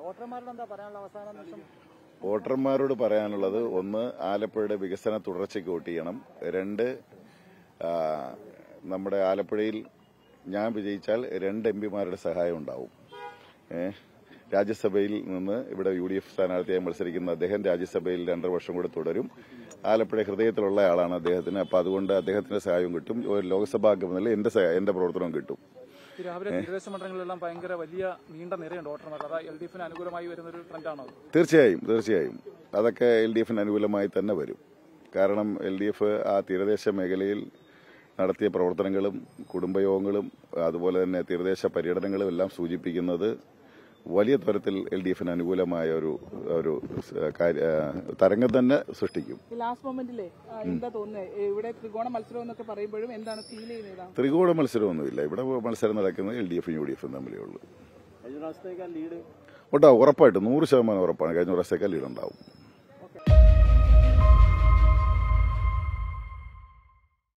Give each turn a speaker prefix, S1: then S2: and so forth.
S1: വോട്ടർമാരോട് എന്താ പറയാനുള്ള അവസാന നിമിഷം
S2: വോട്ടർമാരോട് പറയാനുള്ളത് ഒന്ന് ആലപ്പുഴയുടെ വികസന തുടർച്ചയ്ക്ക് വോട്ട് ചെയ്യണം രണ്ട് ആ, നമ്മുടെ ആലപ്പുഴയിൽ ഞാൻ വിജയിച്ചാൽ രണ്ട് എം പിമാരുടെ സഹായം ഉണ്ടാവും ഏ, രാജ്യസഭയിൽ നിന്ന് ഇവിടെ യു ഡി എഫ് സ്ഥാനാർത്ഥിയായി മത്സരിക്കുന്ന അദ്ദേഹം രാജ്യസഭയിൽ രണ്ടര വർഷം കൂടെ തുടരും ആലപ്പുഴ ഹൃദയത്തിലുള്ള ആളാണ് അദ്ദേഹത്തിന് അപ്പൊ അതുകൊണ്ട് അദ്ദേഹത്തിന്റെ സഹായവും കിട്ടും ഒരു ലോക്സഭാ അംഗമെന്നല്ല എന്റെ സഹായം- എന്റെ പ്രവർത്തനവും കിട്ടും
S1: ഈ രാവിലെ തീരദേശ മണ്ഡലങ്ങളിലെല്ലാം ഭയങ്കര വലിയ നീണ്ട നിരയുണ്ട് വോട്ടർമാർ അതാ എൽ ഡി എഫിന് അനുകൂലമായി വരുന്ന ഒരു ട്രെൻഡാണോ അത്
S2: തീർച്ചയായും തീർച്ചയായും അതൊക്കെ എൽ ഡി എഫിന് അനുകൂലമായി തന്നെ വരും കാരണം എൽ ഡി എഫ് ആ തീരദേശ മേഖലയിൽ നടത്തിയ പ്രവർത്തനങ്ങളും കുടുംബയോഗങ്ങളും അതുപോലെ തന്നെ തീരദേശ പര്യടനങ്ങളും എല്ലാം സൂചിപ്പിക്കുന്നത് വലിയ തരത്തിൽ എൽ ഡി എഫിന് അനുകൂലമായ ഒരു ഒരു സ് കാര്യ- ആ, തരംഗം തന്നെ സൃഷ്ടിക്കും
S3: ഈ ലാസ്റ്റ് മൊമെന്റിലെ എന്താ തോന്നുന്നത് ഇവിടെ ത്രികോണ മത്സരം എന്നൊക്കെ പറയുമ്പോഴും എന്താണ് ഫീൽ ചെയ്യുന്നത്
S2: ത്രികോണ മത്സരമൊന്നുമില്ല ഇവിടെ മത്സരം നടക്കുന്നത് എൽ ഡി എഫും യു ഡി എഫും തമ്മിലേ ഉള്ളൂ
S1: കഴിഞ്ഞ പ്രാവശ്യത്തേക്കാൾ ലീഡ്
S2: ഉണ്ടാവും ഉറപ്പായിട്ടും നൂറ് ശതമാനം ഉറപ്പാണ് കഴിഞ്ഞ പ്രാവശ്യത്തേക്കാൾ ലീഡുണ്ടാവും